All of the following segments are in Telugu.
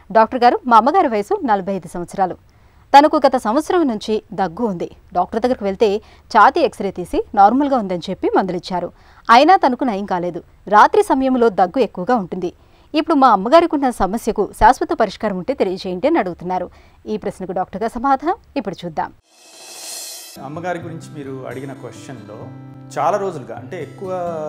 డాక్టర్ గారు మా అమ్మగారి వయసు నలభై ఐదు సంవత్సరాలు తనకు గత సంవత్సరం నుంచి దగ్గు ఉంది డాక్టర్ దగ్గరికి వెళ్తే ఛాతీ ఎక్స్రే తీసి నార్మల్గా ఉందని చెప్పి మందులిచ్చారు అయినా తనకు నయం కాలేదు రాత్రి సమయంలో దగ్గు ఎక్కువగా ఉంటుంది ఇప్పుడు మా అమ్మగారికి ఉన్న సమస్యకు శాశ్వత పరిష్కారం ఉంటే తెలియజేయండి అని అడుగుతున్నారు ఈ ప్రశ్నకు డాక్టర్ గారి సమాధానం ఇప్పుడు చూద్దాం అమ్మగారి గురించి మీరు అడిగిన క్వశ్చన్లో చాలా రోజులుగా అంటే ఎక్కువ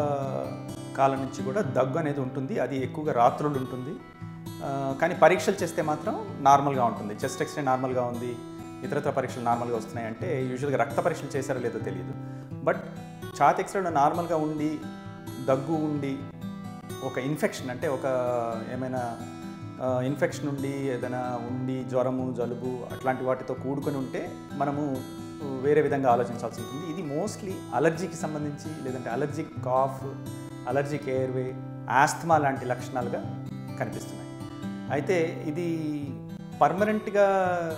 కాలం నుంచి కూడా దగ్గు అనేది ఉంటుంది అది ఎక్కువగా రాత్రులు ఉంటుంది ఆ, కానీ పరీక్షలు చేస్తే మాత్రం నార్మల్గా ఉంటుంది చెస్ట్ ఎక్స్రే నార్మల్గా ఉంది ఇతరత్ర పరీక్షలు నార్మల్గా వస్తున్నాయి అంటే యూజువల్గా రక్త పరీక్షలు చేశారో లేదో తెలియదు బట్ ఛాతీ ఎక్స్రేలో నార్మల్గా ఉండి దగ్గు ఉండి ఒక ఇన్ఫెక్షన్ అంటే ఒక ఏమైనా ఇన్ఫెక్షన్ ఉండి ఏదైనా ఉండి జ్వరము జలుబు అట్లాంటి వాటితో కూడుకొని ఉంటే మనము వేరే విధంగా ఆలోచించాల్సి ఉంటుంది ఇది మోస్ట్లీ అలర్జీకి సంబంధించి లేదంటే allergic cough allergic airway asthma లాంటి లక్షణాలుగా కనిపిస్తున్నాయి అయితే ఇది పర్మనెంట్గా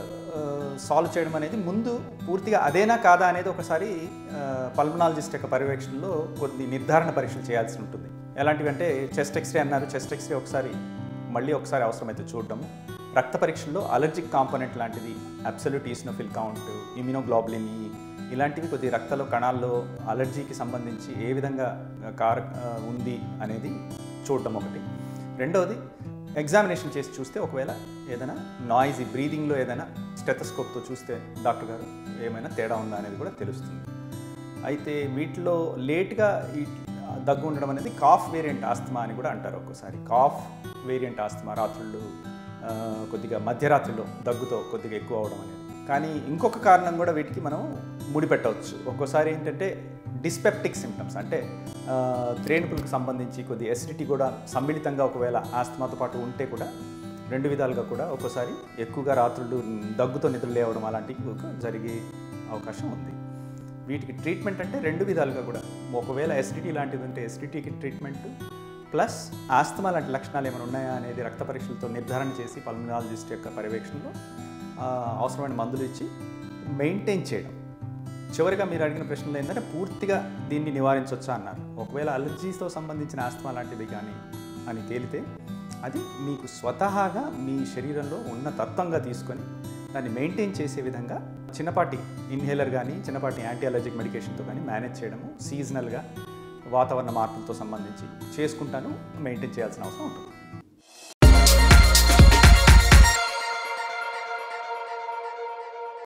సాల్వ్ చేయడం అనేది ముందు పూర్తిగా అదేనా కాదా అనేది ఒకసారి పల్మనాలజిస్ట్ యొక్క పర్యవేక్షణలో కొన్ని నిర్ధారణ పరీక్షలు చేయాల్సి ఉంటుంది ఎలాంటివి అంటే చెస్ట్ ఎక్స్రే అన్నారు చెస్ట్ ఎక్స్రే ఒకసారి మళ్ళీ ఒకసారి అవసరమైతే చూడడము రక్త పరీక్షల్లో అలర్జిక్ కాంపోనెంట్ లాంటిది absolute eosinophil count immunoglobulin E ఇలాంటివి కొద్ది రక్తలో కణాల్లో అలర్జీకి సంబంధించి ఏ విధంగా కార ఆ, ఉంది అనేది చూడడం ఒకటి రెండవది ఎగ్జామినేషన్ చేసి చూస్తే ఒకవేళ ఏదైనా నాయిజీ బ్రీదింగ్లో ఏదైనా స్టెథస్కోప్తో చూస్తే డాక్టర్ గారు ఏమైనా తేడా ఉందా అనేది కూడా తెలుస్తుంది అయితే వీటిలో లేట్గా ఈ దగ్గు ఉండడం అనేది కాఫ్ వేరియంట్ ఆస్తమా అని కూడా అంటారు ఒక్కోసారి కాఫ్ వేరియంట్ ఆస్తమా రాత్రుళ్ళు ఆ, కొద్దిగా మధ్యరాత్రిలో దగ్గుతో కొద్దిగా ఎక్కువ అవడం అనేది కానీ ఇంకొక కారణం కూడా వీటికి మనం ముడిపెట్టవచ్చు ఒక్కోసారి ఏంటంటే డిస్పెప్టిక్ సిమ్టమ్స్ అంటే ఆ, త్రేణుపులకు సంబంధించి కొద్ది ఎసిడిటీ కూడా సమ్మిళితంగా ఒకవేళ ఆస్తమాతో పాటు ఉంటే కూడా రెండు విధాలుగా కూడా ఒక్కోసారి ఎక్కువగా రాత్రులు దగ్గుతో నిద్ర లేవడం అలాంటివి ఒక జరిగే అవకాశం ఉంది వీటికి ట్రీట్మెంట్ అంటే రెండు విధాలుగా కూడా ఒకవేళ ఎసిడిటీ లాంటిది ఉంటే ఎసిడిటీకి ట్రీట్మెంట్ ప్లస్ ఆస్తమా లాంటి లక్షణాలు ఏమైనా ఉన్నాయా అనేది రక్త పరీక్షలతో నిర్ధారణ చేసి పల్మనాలజిస్ట్ యొక్క పర్యవేక్షణలో ఆ, అవసరమైన మందులు ఇచ్చి మెయింటైన్ చేయడం చివరిగా మీరు అడిగిన ప్రశ్నలు ఏంటంటే పూర్తిగా దీన్ని నివారించవచ్చా అన్నారు ఒకవేళ అలర్జీస్తో సంబంధించిన ఆస్తమా లాంటిది కానీ అని తేలితే అది మీకు స్వతహాగా మీ శరీరంలో ఉన్న తత్వంగా తీసుకొని దాన్ని మెయింటైన్ చేసే విధంగా చిన్నపాటి ఇన్హేలర్ కానీ చిన్నపాటి యాంటీ అలర్జిక్ మెడికేషన్తో కానీ మేనేజ్ చేయడము సీజనల్గా వాతావరణ మార్పులతో సంబంధించి చేసుకుంటాను మెయింటైన్ చేయాల్సిన అవసరం ఉంటుంది